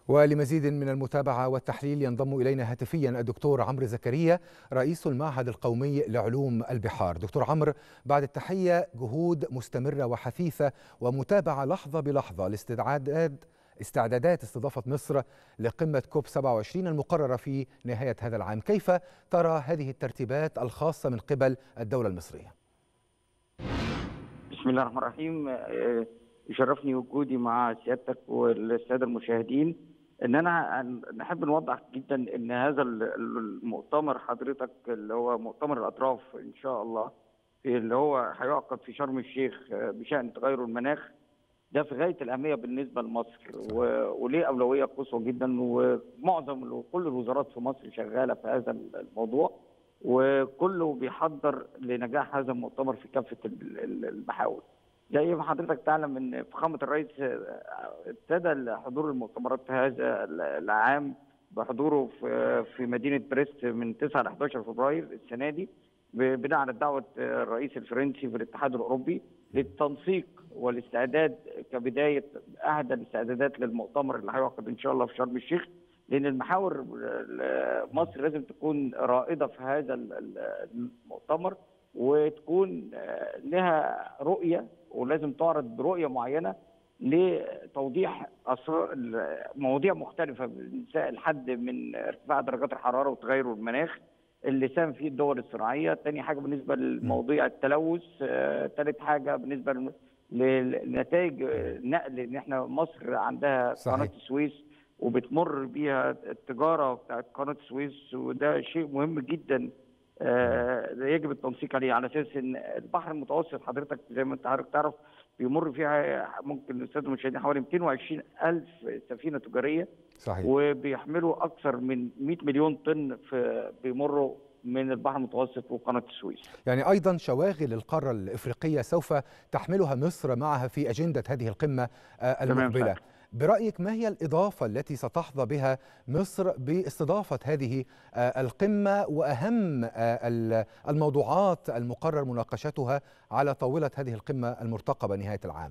ولمزيد من المتابعة والتحليل ينضم إلينا هاتفيا الدكتور عمرو زكريا رئيس المعهد القومي لعلوم البحار دكتور عمرو بعد التحية جهود مستمرة وحثيثة ومتابعة لحظة بلحظة لاستعداد استعدادات استضافة مصر لقمة كوب 27 المقررة في نهاية هذا العام كيف ترى هذه الترتيبات الخاصة من قبل الدولة المصرية؟ بسم الله الرحمن الرحيم يشرفني وجودي مع سيادتك والسادة المشاهدين ان انا نحب نوضح جدا ان هذا المؤتمر حضرتك اللي هو مؤتمر الاطراف ان شاء الله اللي هو هيعقد في شرم الشيخ بشان تغير المناخ ده في غايه الاهميه بالنسبه لمصر وليه اولويه قصوى جدا ومعظم وكل الوزارات في مصر شغاله في هذا الموضوع وكله بيحضر لنجاح هذا المؤتمر في كافه المحاور. زي ما حضرتك تعلم ان فخامه الرئيس ابتدى حضور المؤتمرات هذا العام بحضوره في في مدينه بريست من 9 ل 11 فبراير السنه دي بناء على دعوه الرئيس الفرنسي في الاتحاد الاوروبي للتنسيق والاستعداد كبدايه احدى الاستعدادات للمؤتمر اللي هيعقد ان شاء الله في شرم الشيخ لان المحاور مصر لازم تكون رائده في هذا المؤتمر وتكون لها رؤيه ولازم تعرض برؤيه معينه لتوضيح مواضيع مختلفه مسائل حد من ارتفاع درجات الحراره وتغير المناخ اللي ساهم فيه الدول الصناعيه، ثاني حاجه بالنسبه لمواضيع التلوث، ثالث حاجه بالنسبه لنتائج نقل ان احنا مصر عندها قناه السويس وبتمر بيها التجاره بتاعت قناه السويس وده شيء مهم جدا آه يجب التنسيق عليه على اساس ان البحر المتوسط حضرتك زي ما انت عارف تعرف بيمر فيها ممكن الساده المشاهدين حوالي 220 الف سفينه تجاريه صحيح وبيحملوا اكثر من 100 مليون طن في بيمروا من البحر المتوسط وقناه السويس. يعني ايضا شواغل القاره الافريقيه سوف تحملها مصر معها في اجنده هذه القمه المقبله. برأيك ما هي الإضافة التي ستحظى بها مصر باستضافة هذه القمة وأهم الموضوعات المقرر مناقشتها على طاولة هذه القمة المرتقبة نهاية العام؟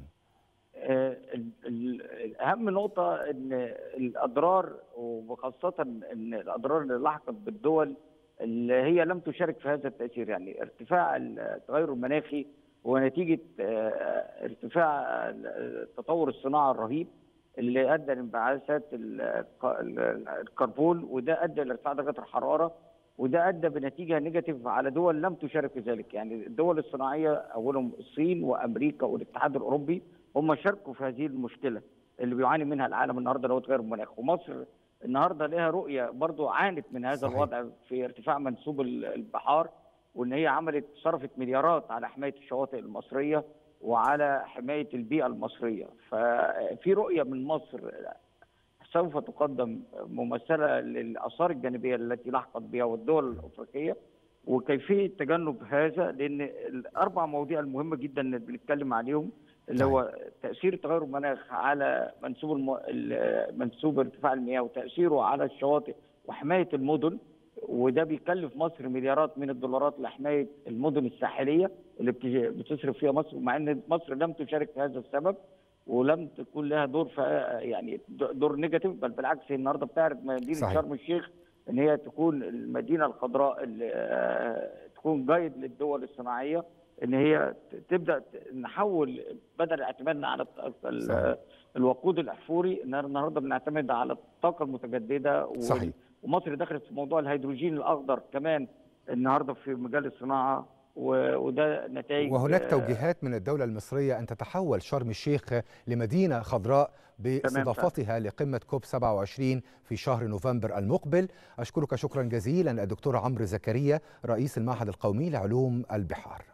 أهم نقطة أن الأضرار وخاصة أن الأضرار اللي لحقت بالدول اللي هي لم تشارك في هذا التأثير يعني ارتفاع التغير المناخي ونتيجة ارتفاع تطور الصناعة الرهيب اللي ادى لانبعاثات الكربون وده ادى لارتفاع درجات الحراره وده ادى بنتيجه نيجاتيف على دول لم تشارك في ذلك يعني الدول الصناعيه اولهم الصين وامريكا والاتحاد الاوروبي هم شاركوا في هذه المشكله اللي بيعاني منها العالم النهارده لو تغير المناخ ومصر النهارده لها رؤيه برضو عانت من هذا صحيح. الوضع في ارتفاع منسوب البحار وان هي عملت صرفت مليارات على حمايه الشواطئ المصريه وعلى حمايه البيئه المصريه ففي رؤيه من مصر سوف تقدم ممثله للاثار الجانبيه التي لحقت بها والدول الافريقيه وكيفيه تجنب هذا لان الاربع مواضيع المهمه جدا اللي بنتكلم عليهم اللي هو تاثير تغير المناخ على منسوب الم... منسوب ارتفاع المياه وتاثيره على الشواطئ وحمايه المدن وده بيكلف مصر مليارات من الدولارات لحمايه المدن الساحليه اللي بتصرف فيها مصر مع ان مصر لم تشارك في هذا السبب ولم تكون لها دور في يعني دور نيجاتيف بل بالعكس هي النهارده بتعرض مدينه صحيح. شرم الشيخ ان هي تكون المدينه الخضراء اللي تكون جايد للدول الصناعيه ان هي تبدا نحول بدل اعتمادنا على الوقود الاحفوري النهارده بنعتمد على الطاقه المتجدده صحيح. ومصر دخلت في موضوع الهيدروجين الاخضر كمان النهارده في مجال الصناعه وده نتائج وهناك توجيهات من الدولة المصرية أن تتحول شرم الشيخ لمدينة خضراء باستضافتها لقمة كوب 27 في شهر نوفمبر المقبل أشكرك شكرا جزيلا الدكتور عمرو زكريا رئيس المعهد القومي لعلوم البحار